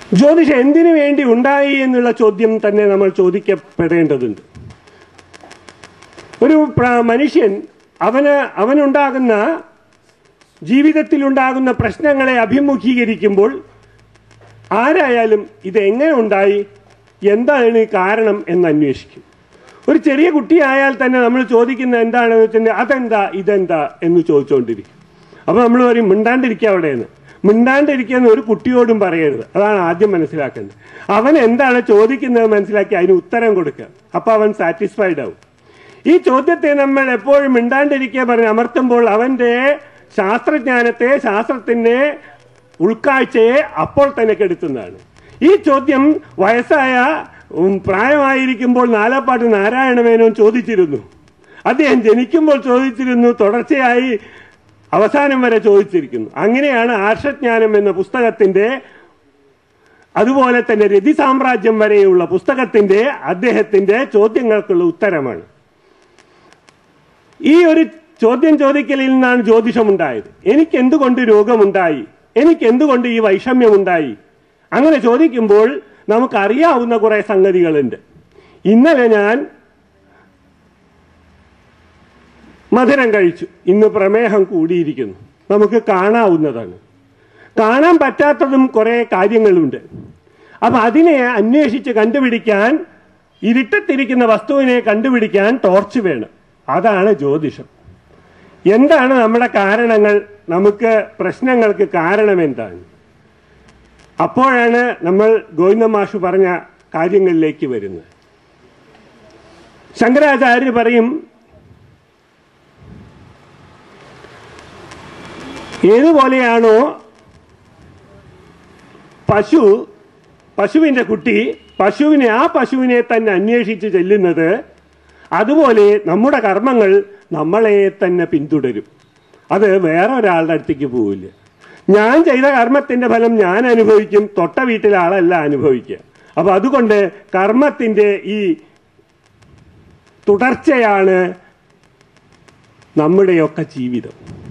ജ്യോതിഷം എന്തിനു വേണ്ടി ഉണ്ടായി എന്നുള്ള ചോദ്യം തന്നെ നമ്മൾ ചോദിക്കപ്പെടേണ്ടതുണ്ട് ഒരു പ്ര- മനുഷ്യൻ അവന് അവനുണ്ടാകുന്ന ജീവിതത്തിലുണ്ടാകുന്ന പ്രശ്നങ്ങളെ അഭിമുഖീകരിക്കുമ്പോൾ ആരായാലും ഇത് എങ്ങനെ ഉണ്ടായി എന്താണ് ഈ കാരണം എന്ന് അന്വേഷിക്കും ഒരു ചെറിയ കുട്ടിയായാൽ തന്നെ നമ്മൾ ചോദിക്കുന്ന എന്താണെന്ന് വെച്ചിട്ടുണ്ടെങ്കിൽ അതെന്താ ഇതെന്താ എന്ന് ചോദിച്ചുകൊണ്ടിരിക്കും അപ്പൊ നമ്മൾ പറയും മിണ്ടാണ്ടിരിക്കുക അവിടെയെന്ന് മിണ്ടാണ്ടിരിക്കുക എന്ന് ഒരു കുട്ടിയോടും പറയരുത് അതാണ് ആദ്യം മനസ്സിലാക്കേണ്ടത് അവൻ എന്താണ് ചോദിക്കുന്നത് മനസ്സിലാക്കി അതിന് ഉത്തരം കൊടുക്കുക അപ്പൊ അവൻ സാറ്റിസ്ഫൈഡ് ആവും ഈ ചോദ്യത്തെ നമ്മൾ എപ്പോഴും മിണ്ടാണ്ടിരിക്കുക പറഞ്ഞ് അമർത്തുമ്പോൾ അവന്റെ ശാസ്ത്രജ്ഞാനത്തെ ശാസ്ത്രത്തിന്റെ ഉൾക്കാഴ്ചയെ അപ്പോൾ തന്നെ കെടുത്തുന്നതാണ് ഈ ചോദ്യം വയസ്സായ ഉം, പ്രായമായിരിക്കുമ്പോൾ നാലപ്പാട്ട് നാരായണമേനോൻ ചോദിച്ചിരുന്നു അദ്ദേഹം ജനിക്കുമ്പോൾ ചോദിച്ചിരുന്നു തുടർച്ചയായി അവസാനം വരെ ചോദിച്ചിരിക്കുന്നു അങ്ങനെയാണ് ആർഷജ്ഞാനം എന്ന പുസ്തകത്തിന്റെ അതുപോലെ തന്നെ രതി സാമ്രാജ്യം വരെയുള്ള പുസ്തകത്തിന്റെ അദ്ദേഹത്തിന്റെ ചോദ്യങ്ങൾക്കുള്ള ഉത്തരമാണ് ഈ ഒരു ചോദ്യം ചോദിക്കലിൽ നിന്നാണ് ജ്യോതിഷമുണ്ടായത് എനിക്ക് എന്തുകൊണ്ട് രോഗമുണ്ടായി എനിക്ക് എന്തുകൊണ്ട് ഈ വൈഷമ്യമുണ്ടായി അങ്ങനെ ചോദിക്കുമ്പോൾ നമുക്കറിയാവുന്ന കുറെ സംഗതികളുണ്ട് ഇന്നലെ ഞാൻ മധുരം കഴിച്ചു ഇന്ന് പ്രമേഹം കൂടിയിരിക്കുന്നു നമുക്ക് കാണാവുന്നതാണ് കാണാൻ പറ്റാത്തതും കുറെ കാര്യങ്ങളുണ്ട് അപ്പൊ അതിനെ അന്വേഷിച്ച് കണ്ടുപിടിക്കാൻ ഇരുട്ടത്തിരിക്കുന്ന വസ്തുവിനെ കണ്ടുപിടിക്കാൻ ടോർച്ച് വേണം അതാണ് ജ്യോതിഷം എന്താണ് നമ്മുടെ കാരണങ്ങൾ നമുക്ക് പ്രശ്നങ്ങൾക്ക് കാരണം എന്താണ് അപ്പോഴാണ് നമ്മൾ ഗോവിന്ദ മാഷു പറഞ്ഞ കാര്യങ്ങളിലേക്ക് വരുന്നത് ശങ്കരാചാര്യ പറയും ഏതുപോലെയാണോ പശു പശുവിന്റെ കുട്ടി പശുവിനെ ആ പശുവിനെ തന്നെ അന്വേഷിച്ച് ചെല്ലുന്നത് അതുപോലെ നമ്മുടെ കർമ്മങ്ങൾ നമ്മളെ തന്നെ പിന്തുടരും അത് വേറെ ഒരാളുടെ അടുത്തേക്ക് പോവില്ല ഞാൻ ചെയ്ത കർമ്മത്തിന്റെ ഫലം ഞാൻ അനുഭവിക്കും തൊട്ട വീട്ടിലെ ആളല്ല അനുഭവിക്കുക അപ്പൊ അതുകൊണ്ട് കർമ്മത്തിന്റെ ഈ തുടർച്ചയാണ് നമ്മുടെയൊക്കെ ജീവിതം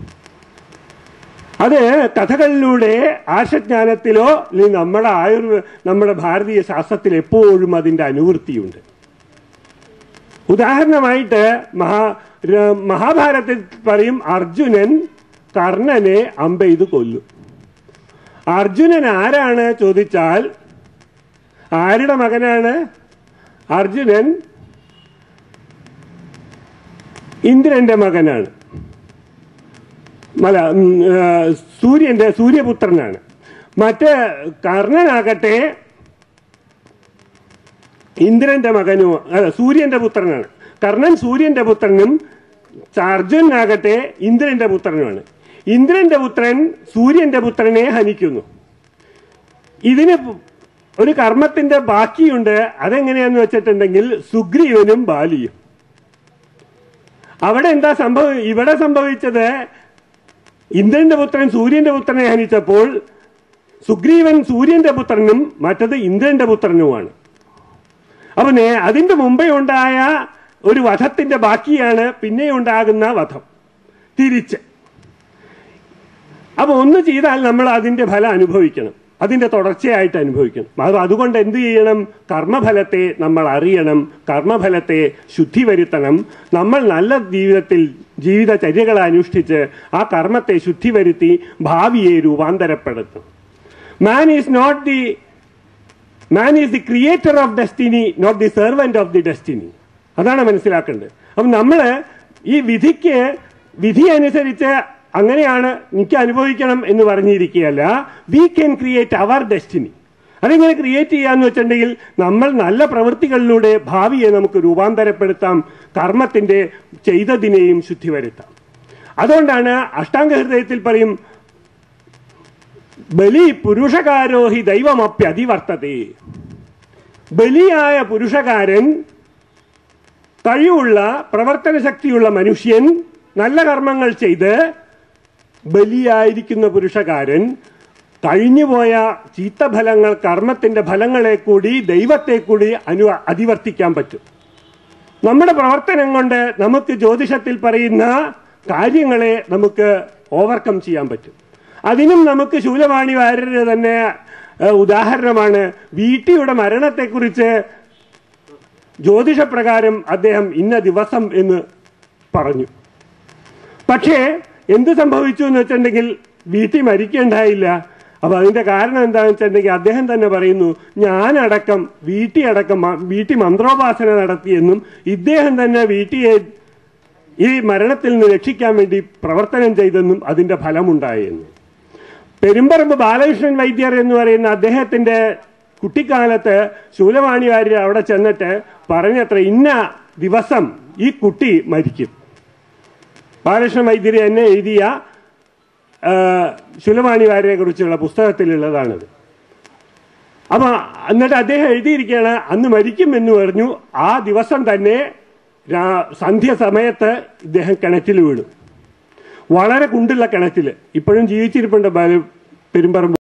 അത് കഥകളിലൂടെ ആശജ്ഞാനത്തിലോ അല്ലെങ്കിൽ നമ്മുടെ ആയുർവ നമ്മുടെ ഭാരതീയ ശാസ്ത്രത്തിൽ എപ്പോഴും അതിന്റെ അനുവൃത്തിയുണ്ട് ഉദാഹരണമായിട്ട് മഹാ ര- മഹാഭാരതത്തിൽ പറയും അർജുനൻ കർണനെ അമ്പെയ്ത് കൊല്ലും അർജുനൻ ആരാണ് ചോദിച്ചാൽ ആരുടെ മകനാണ് അർജുനൻ ഇന്ദ്രന്റെ മകനാണ് മല ഉം, ആ, സൂര്യന്റെ സൂര്യപുത്രനാണ് മറ്റേ കർണനാകട്ടെ ഇന്ദ്രന്റെ മകനും അല്ല സൂര്യന്റെ പുത്രനാണ് കർണൻ സൂര്യന്റെ പുത്രനും അർജുനാകട്ടെ ഇന്ദ്രന്റെ പുത്രനുമാണ് ഇന്ദ്രന്റെ പുത്രൻ സൂര്യന്റെ പുത്രനെ ഹനിക്കുന്നു ഇതിന് ഒരു കർമ്മത്തിന്റെ ബാക്കിയുണ്ട് അതെങ്ങനെയാന്ന് വെച്ചിട്ടുണ്ടെങ്കിൽ സുഗ്രീവനും ബാലിയും അവിടെ എന്താ സംഭവം ഇവിടെ സംഭവിച്ചത് ഇന്ദ്രന്റെ പുത്രൻ സൂര്യന്റെ പുത്രനെ ഹനിച്ചപ്പോൾ സുഗ്രീവൻ സൂര്യന്റെ പുത്രനും മറ്റത് ഇന്ദ്രന്റെ പുത്രനുമാണ് അപ്പൊ നേ- അതിന്റെ മുമ്പേ ഉണ്ടായ ഒരു വധത്തിന്റെ ബാക്കിയാണ് പിന്നെ ഉണ്ടാകുന്ന വധം തിരിച്ച് അപ്പൊ ഒന്ന് ചെയ്താൽ നമ്മൾ അതിന്റെ ഫലം അനുഭവിക്കണം അതിന്റെ തുടർച്ചയായിട്ട് അനുഭവിക്കണം അത് അതുകൊണ്ട് എന്ത് ചെയ്യണം കർമ്മഫലത്തെ നമ്മൾ അറിയണം കർമ്മഫലത്തെ ശുദ്ധി വരുത്തണം നമ്മൾ നല്ല ജീവിതത്തിൽ ജീവിതചര്യകൾ അനുഷ്ഠിച്ച് ആ കർമ്മത്തെ ശുദ്ധി വരുത്തി ഭാവിയെ രൂപാന്തരപ്പെടുത്തും man is not the man is the creator of destiny not the servant of the destiny അതാണ് മനസ്സിലാക്കേണ്ടത് അപ്പം നമ്മൾ ഈ വിധിക്ക് വിധി അനുസരിച്ച് അങ്ങനെയാണ് എനിക്ക് അനുഭവിക്കണം എന്ന് പറഞ്ഞിരിക്കുകയല്ല we can create our destiny അതെങ്ങനെ ക്രിയേറ്റ് ചെയ്യാന്ന് വെച്ചിട്ടുണ്ടെങ്കിൽ നമ്മൾ നല്ല പ്രവൃത്തികളിലൂടെ ഭാവിയെ നമുക്ക് രൂപാന്തരപ്പെടുത്താം കർമ്മത്തിന്റെ ചെയ്തതിനെയും ശുദ്ധി വരുത്താം അതുകൊണ്ടാണ് അഷ്ടാംഗ ഹൃദയത്തിൽ പറയും ബലി പുരുഷകാരോ ഹി ദൈവമപ്യതിവർത്തതേ ബലിയായ പുരുഷകാരൻ കഴിവുള്ള പ്രവർത്തന ശക്തിയുള്ള മനുഷ്യൻ നല്ല കർമ്മങ്ങൾ ചെയ്ത് ബലിയായിരിക്കുന്ന പുരുഷകാരൻ കഴിഞ്ഞുപോയ ചീത്തഫലങ്ങൾ കർമ്മത്തിന്റെ ഫലങ്ങളെ കൂടി ദൈവത്തെ കൂടി അനു അതിവർത്തിക്കാൻ പറ്റും നമ്മുടെ പ്രവർത്തനം കൊണ്ട് നമുക്ക് ജ്യോതിഷത്തിൽ പറയുന്ന കാര്യങ്ങളെ നമുക്ക് ഓവർകം ചെയ്യാൻ പറ്റും അതിനും നമുക്ക് ശൂലവാണി വാര്യര് തന്നെ ഏഹ്, ഉദാഹരണമാണ് വീട്ടിയുടെ മരണത്തെക്കുറിച്ച് ജ്യോതിഷപ്രകാരം അദ്ദേഹം ഇന്ന ദിവസം എന്ന് പറഞ്ഞു പക്ഷേ എന്ത് സംഭവിച്ചു എന്ന് വെച്ചിട്ടുണ്ടെങ്കിൽ വീട്ടിൽ മരിക്കേണ്ടായില്ല അപ്പൊ അതിന്റെ കാരണം എന്താണെന്ന് വെച്ചിട്ടുണ്ടെങ്കിൽ അദ്ദേഹം തന്നെ പറയുന്നു ഞാനടക്കം വീട്ടി അടക്കം മ- വീട്ടി മന്ത്രോപാസന നടത്തിയെന്നും ഇദ്ദേഹം തന്നെ വീട്ടിയെ ഈ മരണത്തിൽ നിന്ന് രക്ഷിക്കാൻ വേണ്ടി പ്രവർത്തനം ചെയ്തെന്നും അതിന്റെ ഫലമുണ്ടായെന്നും പെരുമ്പറമ്പ് ബാലകൃഷ്ണൻ വൈദ്യർ എന്ന് പറയുന്ന അദ്ദേഹത്തിന്റെ കുട്ടിക്കാലത്ത് ശൂലവാണി വാര്യർ അവിടെ ചെന്നിട്ട് പറഞ്ഞത്ര ഇന്ന ദിവസം ഈ കുട്ടി മരിക്കും ബാലകൃഷ്ണൻ വൈദ്യർ എന്നെ എഴുതിയ ആ, ശൂലവാണി വാര്യരെ കുറിച്ചുള്ള പുസ്തകത്തിലുള്ളതാണിത് അപ്പൊ എന്നിട്ട് അദ്ദേഹം എഴുതിയിരിക്കുകയാണ് അന്ന് മരിക്കും എന്ന് പറഞ്ഞു ആ ദിവസം തന്നെ രാ- സന്ധ്യ സമയത്ത് ഇദ്ദേഹം കിണറ്റിൽ വീണു വളരെ കുണ്ടുള്ള കിണറ്റിൽ ഇപ്പോഴും ജീവിച്ചിരിപ്പുണ്ട് ബാല- പെരുമ്പറമ്പ്